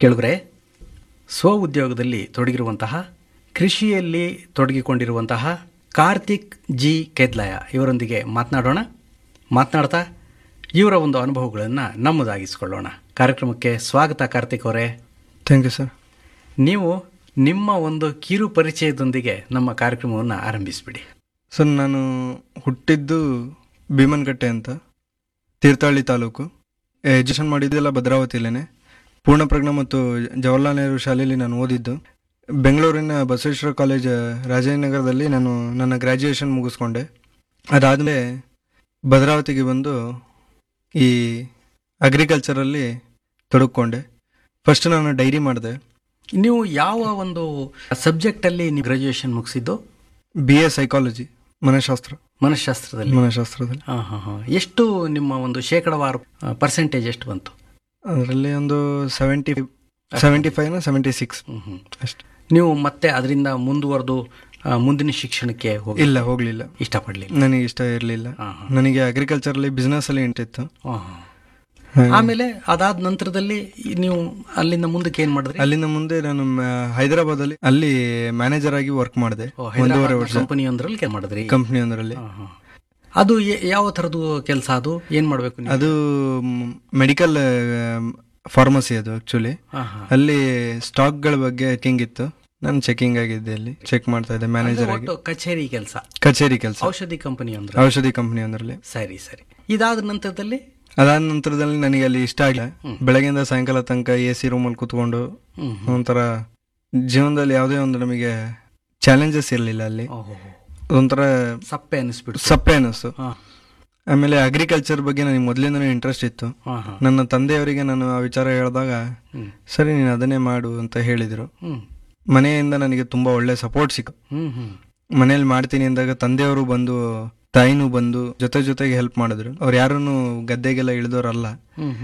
ಕೇಳುಗರೆ ಸ್ವ ಉದ್ಯೋಗದಲ್ಲಿ ತೊಡಗಿರುವಂತಹ ಕೃಷಿಯಲ್ಲಿ ತೊಡಗಿಕೊಂಡಿರುವಂತಹ ಕಾರ್ತಿಕ್ ಜಿ ಕೆದ್ಲಾಯ ಇವರೊಂದಿಗೆ ಮಾತನಾಡೋಣ ಮಾತನಾಡ್ತಾ ಇವರ ಒಂದು ಅನುಭವಗಳನ್ನು ನಮ್ಮದಾಗಿಸಿಕೊಳ್ಳೋಣ ಕಾರ್ಯಕ್ರಮಕ್ಕೆ ಸ್ವಾಗತ ಕಾರ್ತಿಕ್ ಅವರೇ ಥ್ಯಾಂಕ್ ಯು ಸರ್ ನೀವು ನಿಮ್ಮ ಒಂದು ಕಿರು ಪರಿಚಯದೊಂದಿಗೆ ನಮ್ಮ ಕಾರ್ಯಕ್ರಮವನ್ನು ಆರಂಭಿಸಿಬಿಡಿ ಸರ್ ನಾನು ಹುಟ್ಟಿದ್ದು ಭೀಮನ್ಕಟ್ಟೆ ಅಂತ ತೀರ್ಥಹಳ್ಳಿ ತಾಲೂಕು ಎಜುಕೇಷನ್ ಮಾಡಿದ್ದೆಲ್ಲ ಭದ್ರಾವತಿಯಲ್ಲೇ ಪೂರ್ಣಪ್ರಜ್ಞ ಮತ್ತು ಜವಾಹರ್ಲಾಲ್ ನೆಹರು ಶಾಲೆಯಲ್ಲಿ ನಾನು ಓದಿದ್ದು ಬೆಂಗಳೂರಿನ ಬಸವೇಶ್ವರ ಕಾಲೇಜ್ ರಾಜಾಜಿನಗರದಲ್ಲಿ ನಾನು ನನ್ನ ಗ್ರ್ಯಾಜುಯೇಷನ್ ಮುಗಿಸ್ಕೊಂಡೆ ಅದಾದಮೇಲೆ ಭದ್ರಾವತಿಗೆ ಬಂದು ಈ ಅಗ್ರಿಕಲ್ಚರಲ್ಲಿ ತೊಡಗಿಕೊಂಡೆ ಫಸ್ಟ್ ನಾನು ಡೈರಿ ಮಾಡಿದೆ ನೀವು ಯಾವ ಒಂದು ಸಬ್ಜೆಕ್ಟಲ್ಲಿ ನೀವು ಗ್ರಾಜುಯೇಷನ್ ಮುಗಿಸಿದ್ದು ಬಿ ಎ ಸೈಕಾಲಜಿ ಮನಃಶಾಸ್ತ್ರ ಮನಃಶಾಸ್ತ್ರದಲ್ಲಿ ಮನಃಶಾಸ್ತ್ರದಲ್ಲಿ ಹಾಂ ಹಾಂ ಹಾಂ ಎಷ್ಟು ನಿಮ್ಮ ಒಂದು ಶೇಕಡವಾರು ಪರ್ಸೆಂಟೇಜ್ ಎಷ್ಟು ಬಂತು ಅದರಲ್ಲಿ ಒಂದು ಸೆವೆಂಟಿ ಸೆವೆಂಟಿ ಫೈವ್ನ ಸೆವೆಂಟಿ ಸಿಕ್ಸ್ ಹ್ಮ್ ಹ್ಮ್. ಅಷ್ಟೆ ನೀವು ಮತ್ತೆ ಅದರಿಂದ ಮುಂದುವರೆದು ಆ, ಮುಂದಿನ ಶಿಕ್ಷಣಕ್ಕೆ ಹೋಗಿ ಇಲ್ಲ ಹೋಗಲಿಲ್ಲ ಇಷ್ಟಪಡಲಿಲ್ಲ ನನಗೆ ಇಷ್ಟ ಇರಲಿಲ್ಲ ಹಾಂ ಹಾಂ ನನಗೆ ಅಗ್ರಿಕಲ್ಚರಲ್ಲಿ ಬಿಸ್ನೆಸ್ಸಲ್ಲಿ ಇಂಟಿತ್ತು ಹಾಂ ಆಮೇಲೆ ಅದಾದ ನಂತರದಲ್ಲಿ ಈ ನೀವು ಅಲ್ಲಿಂದ ಮುಂದಕ್ಕೆ ಏನು ಮಾಡಿದ್ರಿ ಅಲ್ಲಿಂದ ಮುಂದೆ ನಾನು ಮ- ಹೈದರಾಬಾದಲ್ಲಿ ಅಲ್ಲಿ ಮ್ಯಾನೇಜರ್ ಆಗಿ ವರ್ಕ್ ಮಾಡಿದೆ ಒಂದೂವರೆ ವರ್ಷ ಕಂಪನಿ ಒಂದರಲ್ಲಿ ಕೆಲಸ ಮಾಡಿದ್ರಿ ಕಂಪ್ನಿ ಒಂದರಲ್ಲಿ ಹಾಂ ಹಾಂ ಅದು ಯ- ಯಾವ ಥರದ್ದು ಕೆಲಸ ಅದು ಏನು ಮಾಡಬೇಕು ನೀವು ಅದು ಮೆಡಿಕಲ್ ಫಾರ್ಮಸಿ ಅದು ಆಕ್ಚುಲಿ ಹಾಂ ಹಾಂ ಅಲ್ಲಿ ಸ್ಟಾಕ್ಗಳ ಬಗ್ಗೆ ಚೆಕಿಂಗ್ ಇತ್ತು ನಾನು ಚೆಕಿಂಗ್ ಆಗಿದ್ದೆ ಅಲ್ಲಿ ಚೆಕ್ ಮಾಡ್ತಾ ಇದ್ದೆ ಮ್ಯಾನೇಜರ್ ಆಗಿ ಒಟ್ಟು ಕಚೇರಿ ಕೆಲಸ ಕಚೇರಿ ಕೆಲಸ ಔಷಧಿ ಕಂಪನಿ ಅಂದ್ರೆ ಔಷಧಿ ಕಂಪ್ನಿ ಒಂದರಲ್ಲಿ ಸರಿ ಸರಿ ಇದಾದ ನಂತರದಲ್ಲಿ ಅದಾದ ನಂತರದಲ್ಲಿ ನನಗೆ ಅಲ್ಲಿ ಇಷ್ಟ ಆಗಿಲ್ಲ ಬೆಳಗ್ಗೆಯಿಂದ ಸಾಯಂಕಾಲ ತನಕ ಎ ಸಿ ರೂಮಲ್ಲಿ ಕೂತ್ಕೊಂಡು ಹ್ಮ್ ಒಂಥರ ಜೀವನದಲ್ಲಿ ಯಾವುದೇ ಒಂದು ನಮಗೆ ಚಾಲೆಂಜಸ್ ಇರಲಿಲ್ಲ ಅಲ್ಲಿ ಓಹೋ ಒಂಥರ ಸಪ್ಪೆ ಅನಿಸ್ಬಿಡ್ತು ಸಪ್ಪೆ ಅನ್ನಿಸ್ತು ಹಾಂ ಆಮೇಲೆ ಅಗ್ರಿಕಲ್ಚರ್ ಬಗ್ಗೆ ನನಗೆ ಮೊದಲಿಂದನೂ ಇಂಟ್ರೆಸ್ಟ್ ಇತ್ತು ಹಾಂ ಹಾಂ ನನ್ನ ತಂದೆಯವರಿಗೆ ನಾನು ಆ ವಿಚಾರ ಹೇಳಿದಾಗ ಹ್ಮ್ ಸರಿ ನೀನು ಅದನ್ನೇ ಮಾಡು ಅಂತ ಹೇಳಿದರು ಹ್ಮ್ ಮನೆಯಿಂದ ನನಗೆ ತುಂಬ ಒಳ್ಳೆ ಸಪೋರ್ಟ್ ಸಿಕ್ಕು ಹ್ಮ್ ಹ್ಮ್ ಮನೇಲಿ ಮಾಡ್ತೀನಿ ಅಂದಾಗ ತಂದೆಯವರು ಬಂದು ತಾಯಿನೂ ಬಂದು ಜೊತೆ ಜೊತೆಗೆ ಹೆಲ್ಪ್ ಮಾಡಿದ್ರು ಅವ್ರು ಯಾರನ್ನು ಗದ್ದೆಗೆಲ್ಲ ಇಳಿದವರಲ್ಲ ಹ್ಮ್